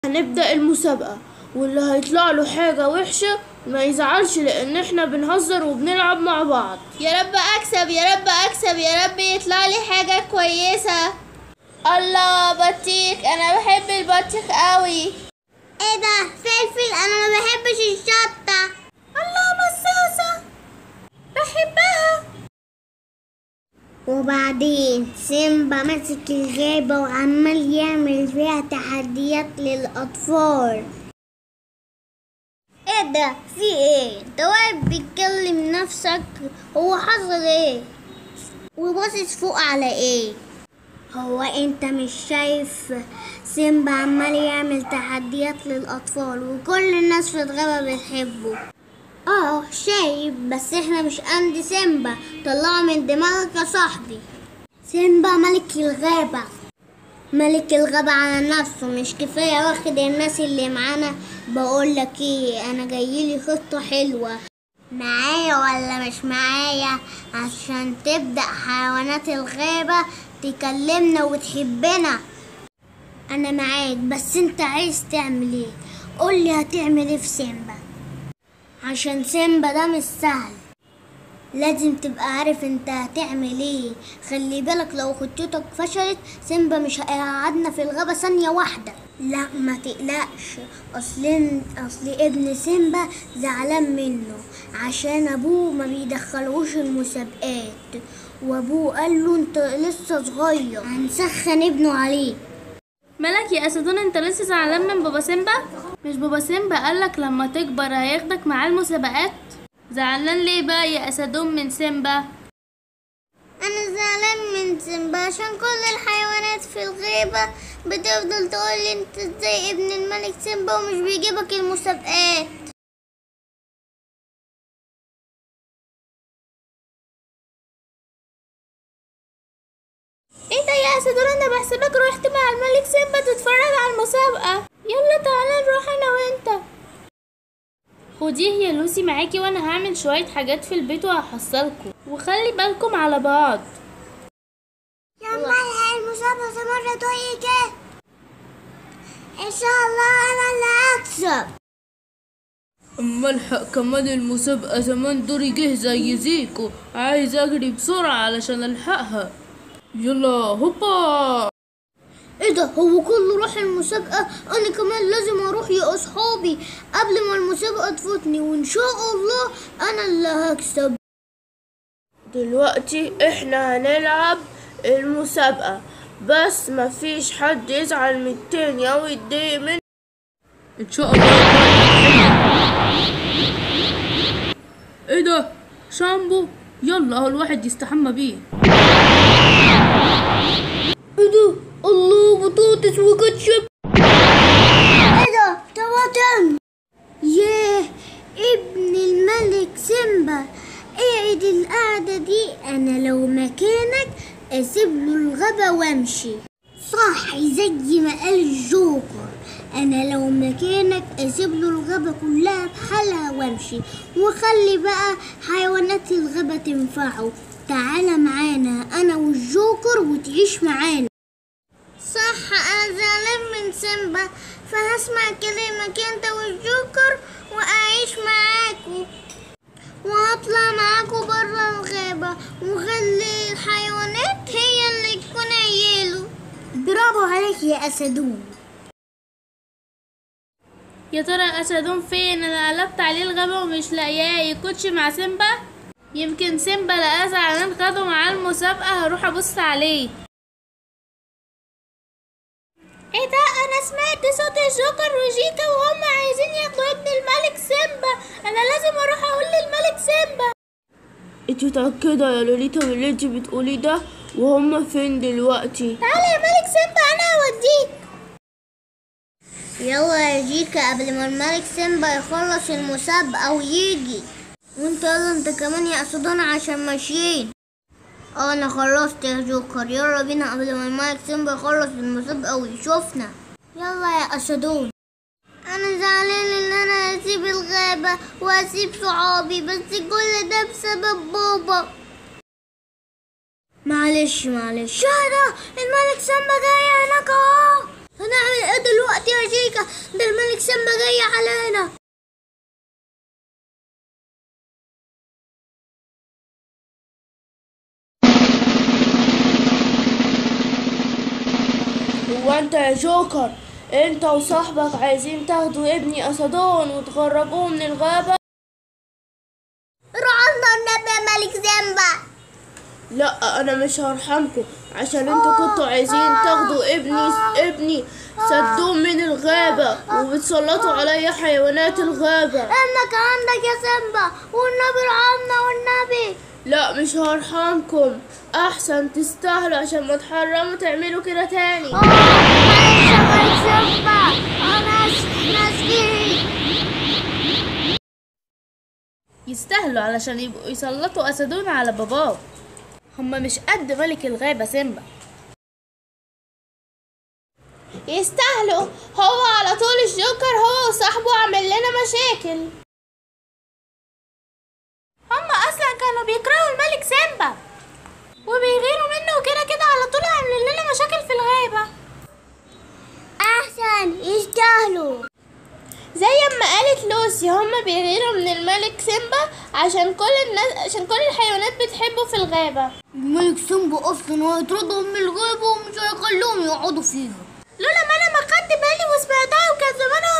هنبدأ المسابقة واللي هيطلع له حاجة وحشة ما يزعلش لأن احنا بنهزر وبنلعب مع بعض يا رب اكسب يا رب اكسب يا رب يطلع لي حاجة كويسة الله بطيخ انا بحب البطيخ قوي ايه ده فلفل انا ما بحبش الشطة الله مصاصة بحبها وبعدين سيمبا مسك الغابة وعمال يعمل فيها تحديات للأطفال ايه ده في ايه انت واقف بتكلم نفسك هو حصل ايه وباصص فوق على ايه هو انت مش شايف سيمبا عمال يعمل تحديات للأطفال وكل الناس في الغابة بتحبه اه شايف بس احنا مش عند سيمبا طلعه من دماغك يا صاحبي سيمبا ملك الغابة ملك الغابة على نفسه مش كفاية واخد الناس اللي معانا بقولك ايه انا جايلي خطة حلوة معايا ولا مش معايا عشان تبدأ حيوانات الغابة تكلمنا وتحبنا انا معاك بس انت عايز تعمل ايه قولي هتعمل ايه في سيمبا عشان سيمبا ده مش سهل لازم تبقى عارف انت هتعمل ايه خلي بالك لو خطتك فشلت سيمبا مش هيقعدنا في الغابة ثانية واحدة لا ما تقلقش اصل اصل ابن سيمبا زعلان منه عشان ابوه ما بيدخلوش المسابقات وابوه قال له انت لسه صغير هنسخن ابنه عليه مالك يا أسدون انت لسه زعلان من بابا سيمبا؟ مش بابا سيمبا قالك لما تكبر هياخدك معاه المسابقات؟ زعلان ليه بقى يا أسدون من سيمبا؟ انا زعلان من سيمبا عشان كل الحيوانات في الغابة بتفضل تقولي انت ازاي ابن الملك سيمبا ومش بيجيبك المسابقات ايه ده يا اسدون انا بحسبك رحت مع الملك سيمبا تتفرج على المسابقة يلا تعالى نروح انا وانت خديه يا لوسي معاكي وانا هعمل شوية حاجات في البيت وهحصلكوا وخلي بالكم على بعض يا ملها المسابقة مرة كده ان شاء الله انا اللي هكسب اما الحق كمان المسابقة زمان دوري جه زي زيكو عايز اجري بسرعة علشان الحقها يلا هوبا ايه ده هو كله راح المسابقة انا كمان لازم اروح يا اصحابي قبل ما المسابقة تفوتني وان شاء الله انا اللي هكسب دلوقتي احنا هنلعب المسابقة بس مفيش حد يزعل من التاني او يتضايق منه ان شاء الله ايه ده شامبو يلا اهو الواحد يستحمى بيه ايه ده الله بطاطس وكاتشب ايه ده طماطم ياه ابن الملك سيمبا اقعد القعدة دي انا لو مكانك اسيب له الغابة وامشي صح زي ما قال الجوكر انا لو مكانك اسيب له الغابة كلها بحالها وامشي وخلي بقى حيوانات الغابة تنفعه تعالى معانا انا والجوكر وتعيش معانا صح انا زعلان من سيمبا فهسمع كلامك انت والجوكر واعيش معاكو وهطلع معاكو برا الغابة وخلي الحيوانات هي اللي تكون عياله برافو عليك يا اسدون يا ترى اسدون فين انا قلبت عليه الغابة ومش لاقياه يكونش مع سيمبا يمكن سيمبا لقاه زعلان خده معاه المسابقة هروح ابص عليه ايه ده انا سمعت صوت الجوكر وجيكا وهم عايزين ياخدوا ابن الملك سيمبا انا لازم اروح اقول للملك سيمبا انت متأكدة يا لوليتا من اللي انت بتقوليه ده وهم فين دلوقتي تعالى يا ملك سيمبا انا هوديك يلا يا جيكا قبل ما الملك سيمبا يخلص المسابقة ويجي وانت يلا انت كمان يا اسدون عشان ماشيين اه انا خلصت يا جوكر يلا بينا قبل ما الملك سيمبا يخلص المسابقة ويشوفنا يلا يا اسدون انا زعلان ان انا هسيب الغابة وهسيب صحابي بس كل ده بسبب بابا معلش معلش شهدة الملك سيمبا جاي هناك اهو هنعمل ايه دلوقتي يا شيكا ده الملك سيمبا جاي علينا هو انت يا جوكر انت وصاحبك عايزين تاخدوا ابني اسدون وتغربوه من الغابة رعنا النبي يا ملك سيمبا لا انا مش هرحمكم عشان انتوا كنتوا عايزين تاخدوا ابني ابني سدوه من الغابة وبتسلطوا عليا حيوانات الغابة انك عندك يا سيمبا والنبي رعنا والنبي لا مش هرحمكم احسن تستاهلوا عشان ما تحرموا تعملوا كده تاني آه، معلش يا ملك سيمبا انا اسف ناسي يستاهلوا علشان يبقوا يسلطوا اسدون على باباه هما مش قد ملك الغابة سيمبا يستاهلوا هو على طول الجوكر هو وصاحبه عمل لنا مشاكل هما اصلا كانوا بيكرهوا الملك سيمبا وبيغيروا منه وكده كده على طول عاملين لنا مشاكل في الغابة احسن يستاهلوا زي ما قالت لوسي هما بيغيروا من الملك سيمبا عشان كل الناس عشان كل الحيوانات بتحبه في الغابة الملك سيمبا اصلا هيطردهم من الغابة ومش هيخلوهم يقعدوا فيها لولا ما انا ما خدت بالي وسمعتها وكان زمان